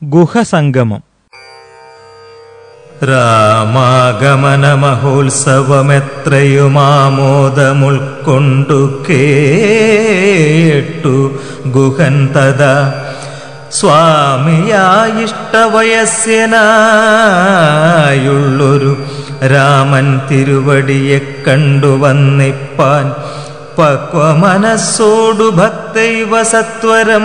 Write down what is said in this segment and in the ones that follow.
ഗുഹസംഗമം രാമാഗമന മഹോത്സവമെത്രയുമാമോദമുൾക്കൊണ്ടു കേട്ടു ഗുഹൻ തഥാ സ്വാമിയായിഷ്ടവയസ്യനായുള്ളൊരു രാമൻ തിരുവടിയെ കണ്ടുവന്നിപ്പാൻ പക്വമനസ്സോടു ഭക്തൈവ സത്വരം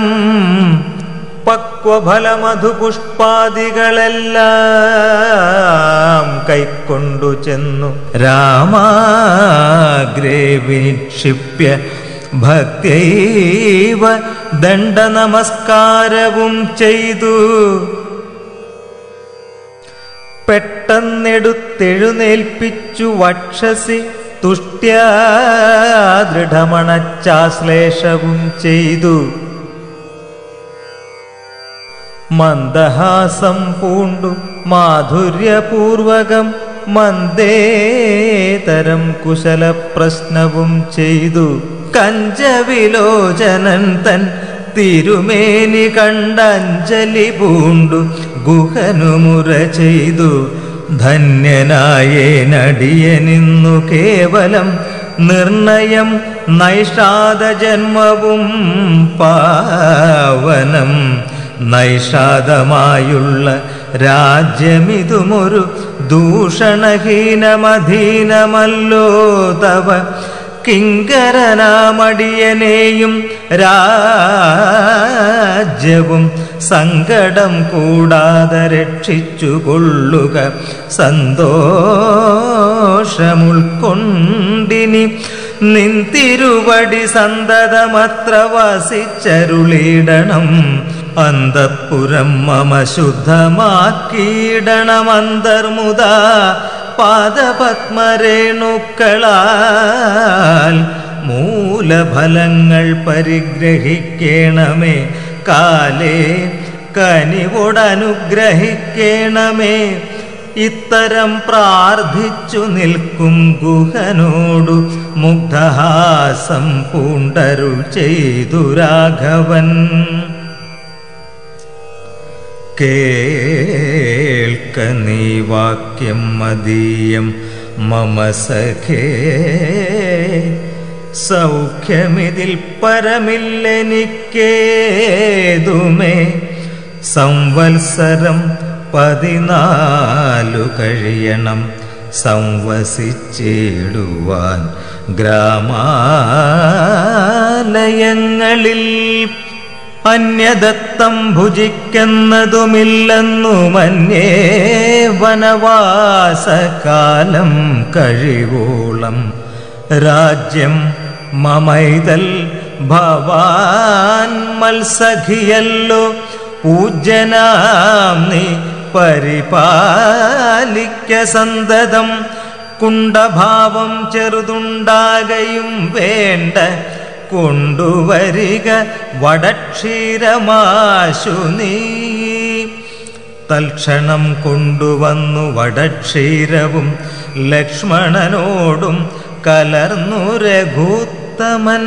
പക്വഫലമധുപുഷ്പാദികളെല്ലാം കൈക്കൊണ്ടു ചെന്നു രാമാഗ്രേ വിനിക്ഷിപ്യ ഭക്തൈവ ദണ്ഡനമസ്കാരവും ചെയ്തു പെട്ടെന്നെടുത്തെഴുന്നേൽപ്പിച്ചു വക്ഷസി തുഷ്ട്യാ ദൃഢമണച്ചാശ്ലേഷവും ചെയ്തു മന്ദഹാസം പൂണ്ടു മാധുര്യപൂർവകം മന്ദേതരം കുശല പ്രശ്നവും ചെയ്തു കഞ്ചവിലോചനൻ തൻ തിരുമേനി കണ്ടഞ്ജലി പൂണ്ടു ഗുഹനുമുറ ചെയ്തു ധന്യനായേനടിയനിന്നു കേവലം നിർണയം നൈഷാദ ജന്മവും പാവനം നൈഷാദമായുള്ള രാജ്യമിതുമൊരു ദൂഷണഹീനമധീനമല്ലോ തവ കിങ്കരനാമടിയനെയും രാജ്യവും സങ്കടം കൂടാതെ രക്ഷിച്ചു കൊള്ളുക സന്തോഷമുൾക്കൊണ്ടിനി നിന്തിരുവടി സന്തതമത്ര വസിച്ചരുളിടണം അന്തപ്പുരം മമ ശുദ്ധമാക്കിയിടണമന്തർമുത പാദപത്മരേണുക്കളാൽ മൂലഫലങ്ങൾ പരിഗ്രഹിക്കണമേ കാലേ കനിവോടനുഗ്രഹിക്കണമേ ഇത്തരം പ്രാർത്ഥിച്ചു നിൽക്കും ഗുഹനോടു മുഗ്ധഹാസം പൂണ്ടരുൾ ചെയ്തു രാഘവൻ കേൾക്ക നീ വാക്യം മദീയം മമ സഖേ സൗഖ്യമിതിൽ പരമില്ലെനിക്കേതുമേ സംവത്സരം പതിനാലു കഴിയണം സംവസിച്ചിടുവാൻ ഗ്രാമാലയങ്ങളിൽ അന്യദത്തം ഭുജിക്കുന്നതുമില്ലെന്നു മന്യേ വനവാസകാലം കഴിവോളം രാജ്യം മമൈതൽ ഭവാൻ മത്സഖിയല്ലോ പൂജ്യനാം നീ പരിപാലിക്ക സന്തതം കുണ്ടഭാവം ചെറുതുണ്ടാകയും വേണ്ട കൊണ്ടുവരിക വടക്ഷീരമാശു നീ തൽക്ഷണം കൊണ്ടുവന്നു വടക്ഷീരവും ലക്ഷ്മണനോടും കലർന്നു രഘൂത്തമൻ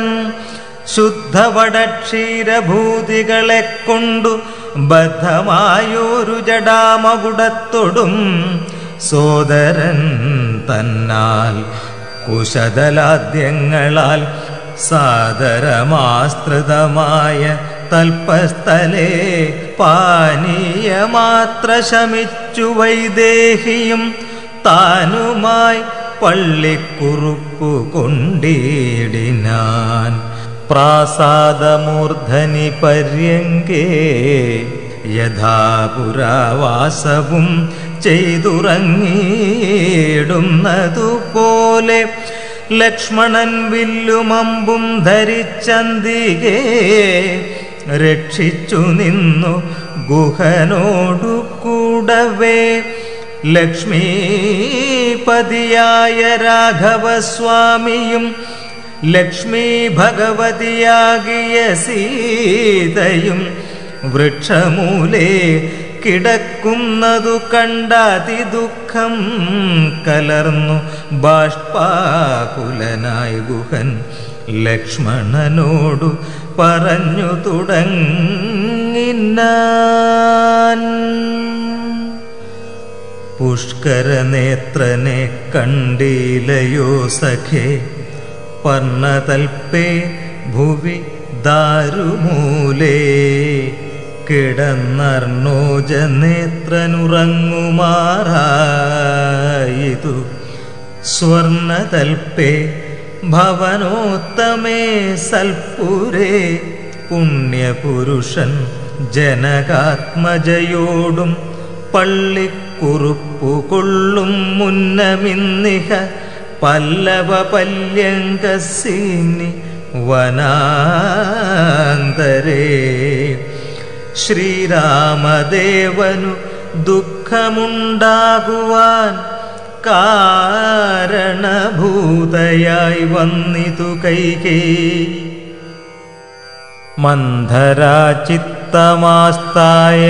ശുദ്ധവടക്ഷീരഭൂതികളെ കൊണ്ടു ബദ്ധമായൊരു ജടാമകുടത്തൊടും സോദരൻ തന്നാൽ കുശതലാദ്യങ്ങളാൽ സാദരമാസ്തൃതമായ തൽപ്പസ്ഥലേ പാനീയമാത്ര ശമിച്ചു വൈദേഹിയും താനുമായി പള്ളിക്കുറുപ്പു കൊണ്ടിടിനാൻ പ്രാസാദമൂർധനി പര്യങ്കേ യഥാപുരാവാസവും ചെയ്തുറങ്ങിയിടുന്നതുപോലെ ലക്ഷ്മണൻ വില്ലുമമ്പും ധരിച്ചന്തികേ രക്ഷിച്ചു നിന്നു ഗുഹനോടു കൂടവേ ലക്ഷ്മീപതിയായ രാഘവസ്വാമിയും ലക്ഷ്മീ ഭഗവതിയാകിയ സീതയും വൃക്ഷമൂലേ കിടക്കുന്നതു കണ്ടാതി ദുഃഖം കലർന്നു ബാഷ്പാകുലനായി ഗുഹൻ ലക്ഷ്മണനോടു പറഞ്ഞു തുടങ്ങിനാൻ പുഷ്കരനേത്രനെ കണ്ടീലയോ സഖേ പർണതൽപ്പേ ഭുവി ദാരുമൂലേ കിടന്നർണോജനേത്രനുറങ്ങുമാറായിതു സ്വർണതൽപ്പേ ഭവനോത്തമേ സൽപുരേ പുണ്യപുരുഷൻ ജനകാത്മജയോടും പള്ളിക്കുറുപ്പു കൊള്ളും മുന്നമിന്നിഹ പല്ലവ പല്യങ്കസീനി വനാന്തരേ ശ്രീരാമദേവനു ദുഃഖമുണ്ടാകുവാൻ കാരണഭൂതയായി വന്നിതു കൈകേ മന്ധരാചിത്തമാസ്തായ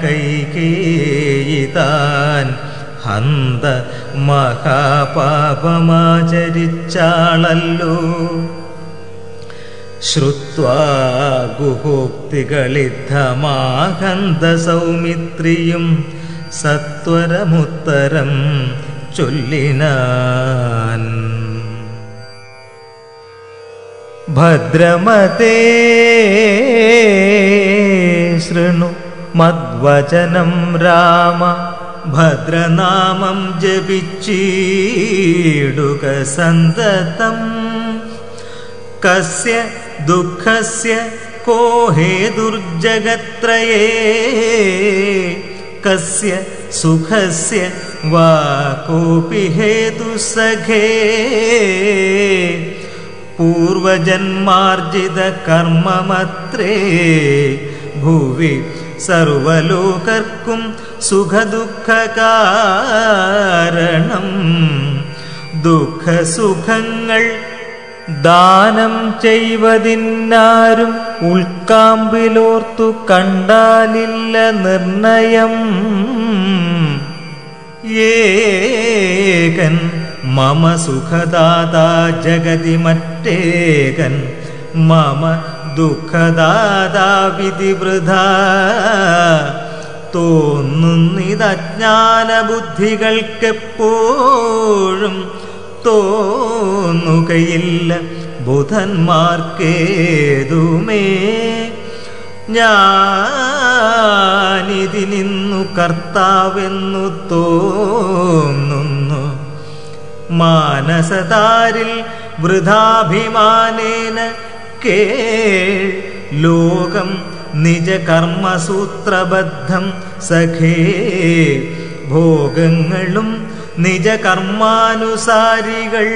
കൈകേയിതാൻ ഹന്ത മഹാപാപമാചരിച്ചാളല്ലോ ശ്രുത്വാ ഗുഹോക്തികളിദ്ധമാഹന്ത സൗമിത്രിയും സത്വരമുത്തരം ചൊല്ലിനാൻ ഭദ്രമതേ ശൃണു മദ്വചനം രാമ ഭദ്രനാമം ജപിച്ചീടുക സന്തതം കസ്യ ദുഃഖസ്യ കോ ഹേതുർജഗത്രയേ കസ്യ സുഖസ്യ വാ കോപി ഹേതു സഖേ പൂർവജന്മാർജിത കർമ്മമത്രേ ഭൂവി സർവലോകർക്കും സുഖദുഃഖകാരണം ദുഃഖസുഖങ്ങൾ ദാനം ചെയ്വതിന്നാരും ഉൾക്കാമ്പിലോർത്തു കണ്ടാലില്ല നിർണയം ഏകൻ മമ സുഖദാതാ ജഗതി മറ്റേകൻ മമ ദുഃഖദാതാ വിധിവൃത തോന്നുന്നിതജ്ഞാന ബുദ്ധികൾക്കെപ്പോഴും തോന്നുകയില്ല ബുധന്മാർക്കേതുമേ ഞാനിതിനിന്നു കർത്താവെന്നു തോന്നുന്നു മാനസതാരിൽ വൃഥാഭിമാനേന കേൾ ലോകം നിജകർമ്മസൂത്രബദ്ധം സഖേ ഭോഗങ്ങളും നിജകർമാനുസാരികൾ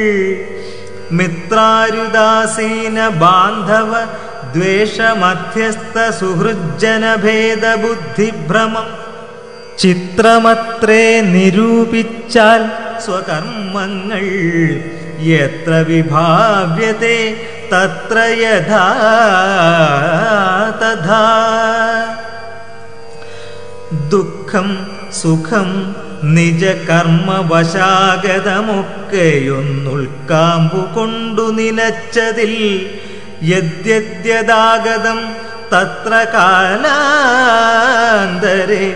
മിത്രാരുദാസീന ബാന്ധവ ദ്വേഷമധ്യസ്ഥ സുഹൃജ്ജനഭേദബുദ്ധിഭ്രമം ചിത്രമത്രേ നിരൂപിച്ചാൽ സ്വകർമ്മങ്ങൾ എത്ര വിഭാവ്യത്തെ തത്ര യഥാ തഥാ ദുഃഖം സുഖം നിജകർമ്മവശാഗതമൊക്കെയൊന്നുൾക്കാമ്പു കൊണ്ടു നിനച്ചതിൽ യദ്യദ്യതാഗതം തത്ര കാലാന്തരെ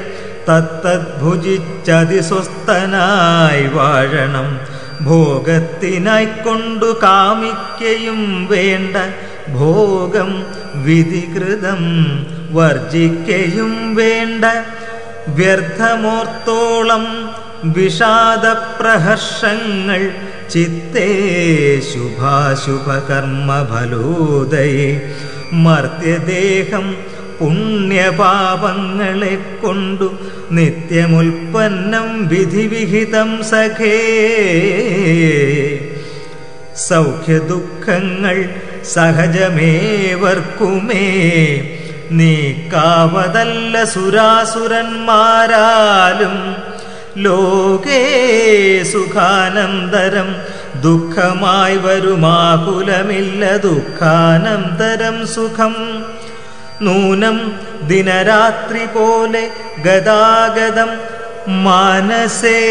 തത്തദ്ഭുജിച്ചതിസ്വസ്ഥനായി വാഴണം ഭോഗത്തിനായിക്കൊണ്ടു കാമിക്കയും വേണ്ട ഭോഗം വിധികൃതം വർജിക്കയും വേണ്ട വ്യർത്ഥമോർത്തോളം വിഷാദപ്രഹർഷങ്ങൾ ചിത്തേ ശുഭാശുഭകർമ്മഫലോദയെ മർത്യദേഹം പുണ്യപാപങ്ങളെ കൊണ്ടു നിത്യമുൽപ്പന്നം വിധിവിഹിതം സഖേ സൗഖ്യദുഃഖങ്ങൾ സഹജമേവർക്കുമേ നീക്കാവതല്ല സുരാസുരന്മാരാലും ലോകേ സുഖാനന്തരം ദുഃഖമായി വരുമാകുലമില്ല ദുഃഖാനന്തരം സുഖം നൂനം ദിനരാത്രി പോലെ ഗതാഗതം മാനസേ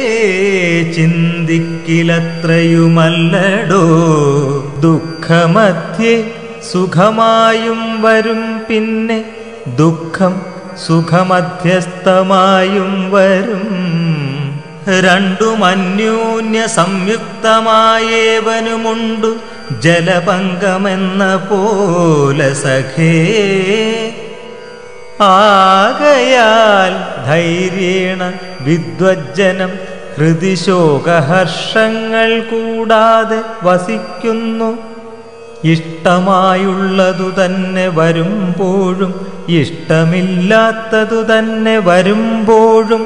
ചിന്തിക്കിലത്രയുമല്ലടോ ദുഃഖമധ്യേ സുഖമായും വരും പിന്നെ ദുഃഖം സുഖമധ്യസ്ഥമായും വരും രണ്ടും അന്യോന്യ സംയുക്തമായേവനുമുണ്ടു ജലപങ്കമെന്ന പോലെ സഖേ ആകയാൽ ധൈര്യേണ വിദ്വജ്ജനം ഹൃദിശോകഹർഷങ്ങൾ കൂടാതെ വസിക്കുന്നു ഇഷ്ടമായുള്ളതു തന്നെ വരുമ്പോഴും ഇഷ്ടമില്ലാത്തതു തന്നെ വരുമ്പോഴും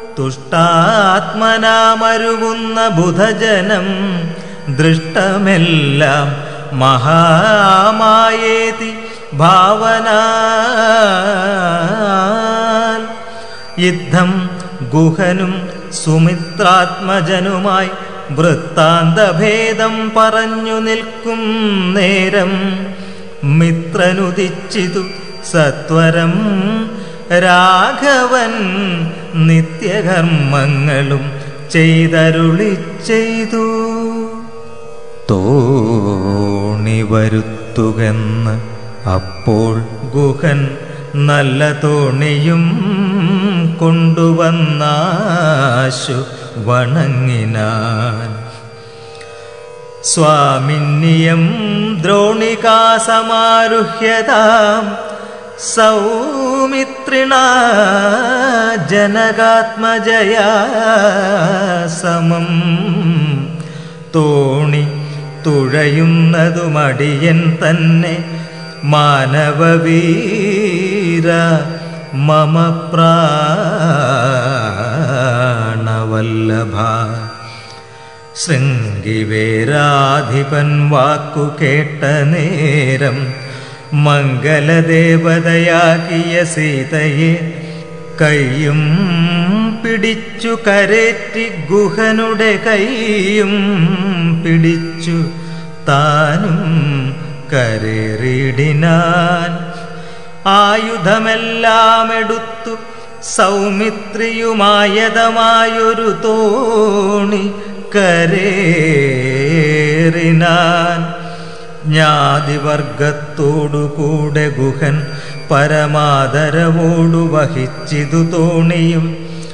തുഷ്ടാത്മനാമരുവുന്ന ബുധജനം ദൃഷ്ടമെല്ലാം മഹാമായേതി ഭാവന യുദ്ധം ഗുഹനും സുമിത്രാത്മജനുമായി വൃത്താന്തഭേദം പറഞ്ഞു നിൽക്കും നേരം മിത്രനുദിച്ചിതു സത്വരം രാഘവൻ നിത്യകർമ്മങ്ങളും ചെയ്തരുളി ചെയ്തു തോണി വരുത്തുകെന്ന് അപ്പോൾ ഗുഹൻ നല്ല തോണിയും കൊണ്ടുവന്നാശു വണങ്ങിനാൻ സ്വാമിന്യം ദ്രോണികാസമാരുഹ്യതാം സൗമിത്രിണ ജനകാത്മജയാ സമം തോണി തുഴയുന്നതുമടിയൻ തന്നെ മാനവവീര മമ പ്രാണവല്ലഭ ശൃംഗിവേരാധിപൻ വാക്കു കേട്ട നേരം മംഗലദേവതയാക്കിയ സീതയെ കൈയും പിടിച്ചു കരേറ്റി ഗുഹനുടെ കൈയും പിടിച്ചു താനും കരേറിയിടിനാൻ ആയുധമെല്ലാം എടുത്തു സൗമിത്രിയുമായതമായൊരു തോണി കരേറിനാൻ ജ്ഞാതിവർഗത്തോടുകൂടെ ഗുഹൻ പരമാദരവോടു വഹിച്ചിതു തോണിയും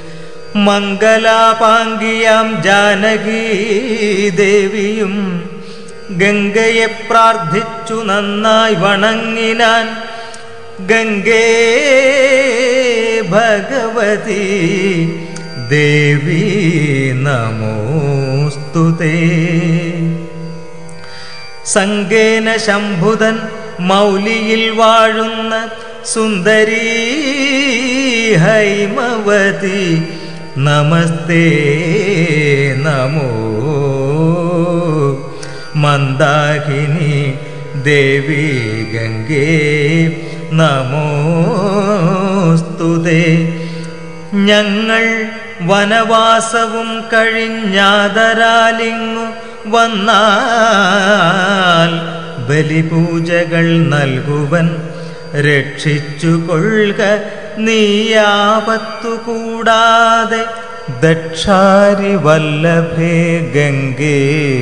മംഗലാപാങ്കിയാം ജാനകീ ദേവിയും ഗംഗയെ പ്രാർത്ഥിച്ചു നന്നായി വണങ്ങിനാൻ ഗംഗേ ഭഗവതി ദേവി നമോസ്തുതേ സങ്കേന ശംഭുതൻ മൗലിയിൽ വാഴുന്ന സുന്ദരീ ഹൈമവതി നമസ്തേ നമോ മന്ദാകിനി ദേവി ഗംഗേ നമോസ്തുതേ ഞങ്ങൾ വനവാസവും കഴിഞ്ഞാതരാലിങ്ങു വന്നാൽ ബലിപൂജകൾ നൽകുവൻ രക്ഷിച്ചു കൊള്ളുക നീയാപത്തു കൂടാതെ ദക്ഷാരി വല്ലഭേ ഗംഗേ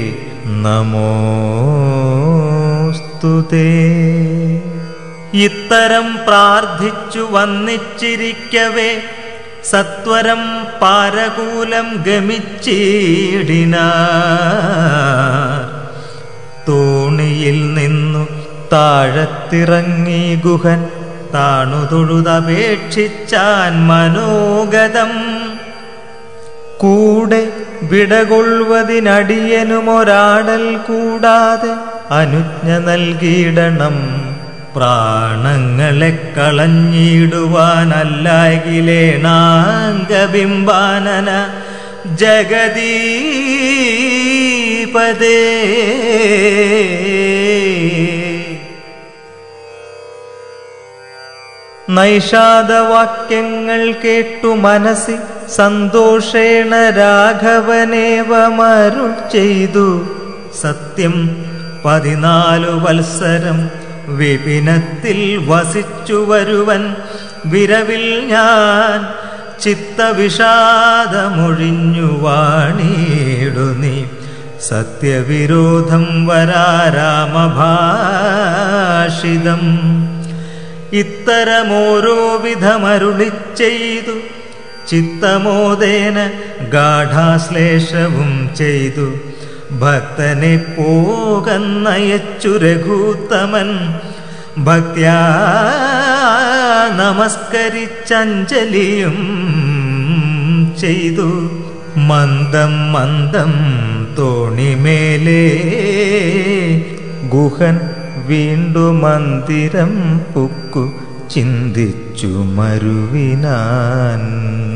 നമോസ്തുതേ ഇത്തരം പ്രാർത്ഥിച്ചു വന്നിച്ചിരിക്കവേ സത്വരം പാരകൂലം ഗമിച്ചിടിന തോണിയിൽ നിന്നു താഴത്തിറങ്ങി ഗുഹൻ താണു തൊഴുതപേക്ഷിച്ചാൻ മനോഗതം കൂടെ വിടകൊള്ളുവതിനടിയനുമൊരാടൽ കൂടാതെ അനുജ്ഞ നൽകിയിടണം പ്രാണങ്ങളെ കളഞ്ഞിടുവാനല്ലാകിലേണാംഗബിംബാനന ജഗദീപദേ നൈഷാദവാക്യങ്ങൾ കേട്ടു മനസ്സി സന്തോഷേണ രാഘവനേവമരുൾ ചെയ്തു സത്യം പതിനാലു വത്സരം വിപിനത്തിൽ വസിച്ചു വരുവൻ വിരവിൽ ഞാൻ ചിത്തവിഷാദമൊഴിഞ്ഞു വാണിയിടു നീ സത്യവിരോധം വരാരാമഭാഷിതം ഇത്തരമോരോ വിധമരുളി ചെയ്തു ചിത്തമോദേന ഗാഠാശ്ലേഷവും ചെയ്തു ഭക്തനെ പോകന്നയച്ചു രഘൂത്തമൻ ഭക്ത്യാ നമസ്കരിച്ചഞ്ജലിയും ചെയ്തു മന്ദം മന്ദം തോണിമേലേ ഗുഹൻ വീണ്ടു മന്ദിരം പുക്കു ചിന്തിച്ചു മരുവിനാൻ